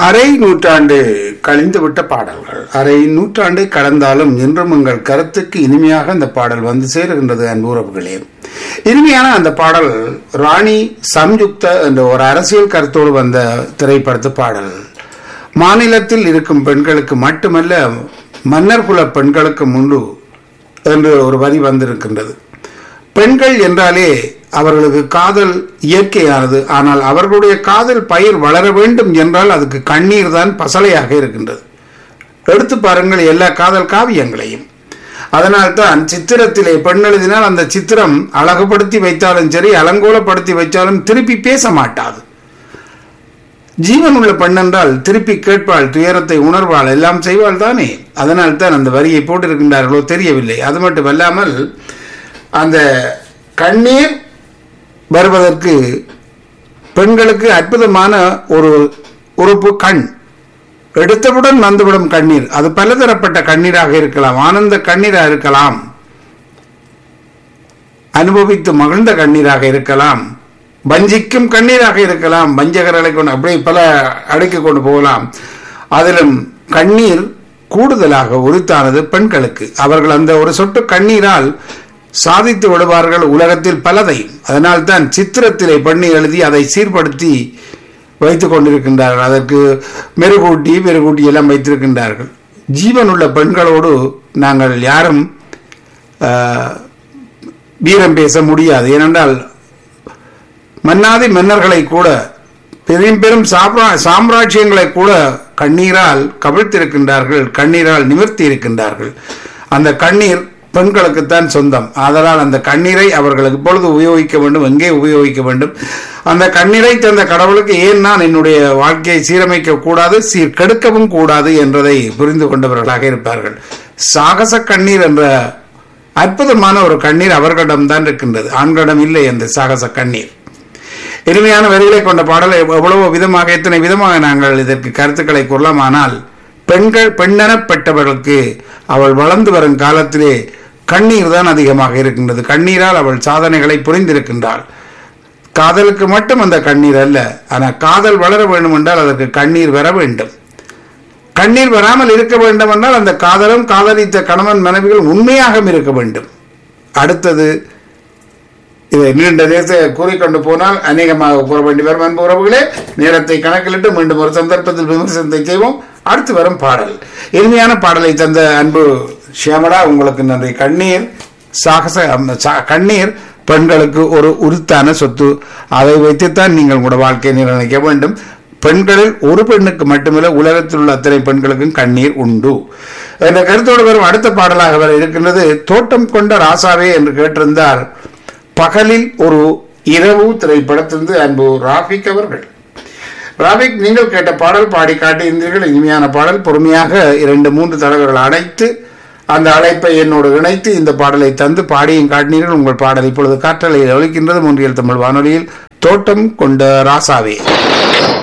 அரை நூற்றாண்டு கழிந்துவிட்ட பாடல்கள் அரை நூற்றாண்டை கடந்தாலும் இன்றும் உங்கள் கருத்துக்கு இனிமையாக அந்த பாடல் வந்து சேருகின்றது அன்புறவுகளே இனிமையான அந்த பாடல் ராணி சம்யுக்த என்ற ஒரு அரசியல் கருத்தோடு வந்த திரைப்படத்து பாடல் மாநிலத்தில் இருக்கும் பெண்களுக்கு மட்டுமல்ல மன்னர் குல பெண்களுக்கு முன்பு என்று ஒரு வரி வந்திருக்கின்றது பெண்கள் என்றாலே அவர்களுக்கு காதல் இயற்கையானது ஆனால் அவர்களுடைய காதல் பயிர் வளர வேண்டும் என்றால் அதுக்கு கண்ணீர் தான் பசலையாக இருக்கின்றது எடுத்து பாருங்கள் எல்லா காதல் காவியங்களையும் அதனால்தான் சித்திரத்திலே பெண் எழுதினால் அந்த சித்திரம் அழகுபடுத்தி வைத்தாலும் சரி அலங்கோலப்படுத்தி வைத்தாலும் திருப்பி பேச மாட்டாது ஜீவன் உள்ள பெண் என்றால் திருப்பி கேட்பாள் துயரத்தை உணர்வாள் எல்லாம் செய்வாள் தானே அதனால் தான் அந்த வரியை போட்டிருக்கின்றார்களோ தெரியவில்லை அது மட்டுமல்லாமல் அந்த கண்ணீர் வருவதற்கு பெண்களுக்கு அற்புதமான ஒரு உறுப்பு கண் எடுத்தவுடன் வந்துவிடும் கண்ணீர் அது பலதரப்பட்ட கண்ணீராக இருக்கலாம் ஆனந்த கண்ணீராக இருக்கலாம் அனுபவித்து மகிழ்ந்த கண்ணீராக இருக்கலாம் வஞ்சிக்கும் கண்ணீராக இருக்கலாம் வஞ்சகர்களை கொண்டு அப்படியே பல அடைக்கு கொண்டு போகலாம் அதிலும் கண்ணீர் கூடுதலாக உரித்தானது பெண்களுக்கு அவர்கள் அந்த ஒரு சொட்டு கண்ணீரால் சாதித்து விடுவார்கள் உலகத்தில் பலதை அதனால்தான் சித்திரத்திலே பண்ணி எழுதி அதை சீர்படுத்தி வைத்துக் கொண்டிருக்கின்றார்கள் அதற்கு மெருகூட்டி மெருகூட்டி எல்லாம் வைத்திருக்கின்றார்கள் ஜீவனுள்ள பெண்களோடு நாங்கள் யாரும் வீரம் பேச முடியாது ஏனென்றால் மன்னாதி மன்னர்களை கூட பெரும் பெரும் சாம்ராஜ்யங்களை கூட கண்ணீரால் கவிழ்த்திருக்கின்றார்கள் கண்ணீரால் நிமிர்த்தி இருக்கின்றார்கள் அந்த கண்ணீர் பெண்களுக்குத்தான் சொந்தம் ஆதலால் அந்த கண்ணீரை அவர்கள் இப்பொழுது உபயோகிக்க வேண்டும் எங்கே உபயோகிக்க வேண்டும் அந்த கண்ணீரை தந்த கடவுளுக்கு ஏன் நான் என்னுடைய வாழ்க்கையை சீரமைக்க கூடாது சீர் கெடுக்கவும் கூடாது என்பதை புரிந்து கொண்டவர்களாக இருப்பார்கள் சாகச கண்ணீர் என்ற அற்புதமான ஒரு கண்ணீர் அவர்களிடம்தான் இருக்கின்றது ஆண்களிடம் இல்லை அந்த சாகச கண்ணீர் இனிமையான வரிகளை கொண்ட பாடலை எவ்வளவோ விதமாக எத்தனை விதமாக நாங்கள் இதற்கு கருத்துக்களை கூறலாம் ஆனால் பெண்கள் பெண்ணெனப்பட்டவர்களுக்கு அவள் வளர்ந்து வரும் காலத்திலே கண்ணீர் தான் அதிகமாக இருக்கின்றது கண்ணீரால் அவள் சாதனைகளை புரிந்திருக்கின்றாள் காதலுக்கு மட்டும் அந்த கண்ணீர் அல்ல ஆனால் காதல் வளர வேண்டும் என்றால் அதற்கு கண்ணீர் வர வேண்டும் கண்ணீர் வராமல் இருக்க வேண்டும் என்றால் அந்த காதலும் காதலித்த கணவன் மனைவிகள் உண்மையாக இருக்க வேண்டும் அடுத்தது இதை நீண்ட நேரத்தை கூறிக்கொண்டு போனால் அநேகமாக கூற வேண்டி வரும் அன்பு உறவுகளே நேரத்தை கணக்கிலிட்டு மீண்டும் ஒரு சந்தர்ப்பத்தில் விமர்சனத்தை செய்வோம் அடுத்து வரும் பாடல் இனிமையான பாடலை தந்த அன்பு ஷியாமலா உங்களுக்கு நன்றி கண்ணீர் சாகச கண்ணீர் பெண்களுக்கு ஒரு உருத்தான சொத்து அதை வைத்துத்தான் நீங்கள் உங்களோட வாழ்க்கையை நிர்ணயிக்க வேண்டும் பெண்களில் ஒரு பெண்ணுக்கு மட்டுமல்ல உலகத்தில் உள்ள அத்தனை பெண்களுக்கும் கண்ணீர் உண்டு என்ற கருத்தோடு வரும் அடுத்த பாடலாக வர இருக்கின்றது தோட்டம் கொண்ட ராசாவே என்று கேட்டிருந்தார் பகலில் ஒரு இரவு திரைப்படத்திலிருந்து அன்பு ராபிக் அவர்கள் ராபிக் நீங்கள் கேட்ட பாடல் பாடி காட்டியிருந்தீர்கள் இனிமையான பாடல் பொறுமையாக இரண்டு மூன்று தலைவர்கள் அழைத்து அந்த அழைப்பை என்னோடு இணைத்து இந்த பாடலை தந்து பாடியும் காட்டினீர்கள் உங்கள் பாடல் இப்பொழுது காற்றலையில் ஒழிக்கின்றது மூன்றியல் தமிழ் வானொலியில் தோட்டம் கொண்ட ராசாவே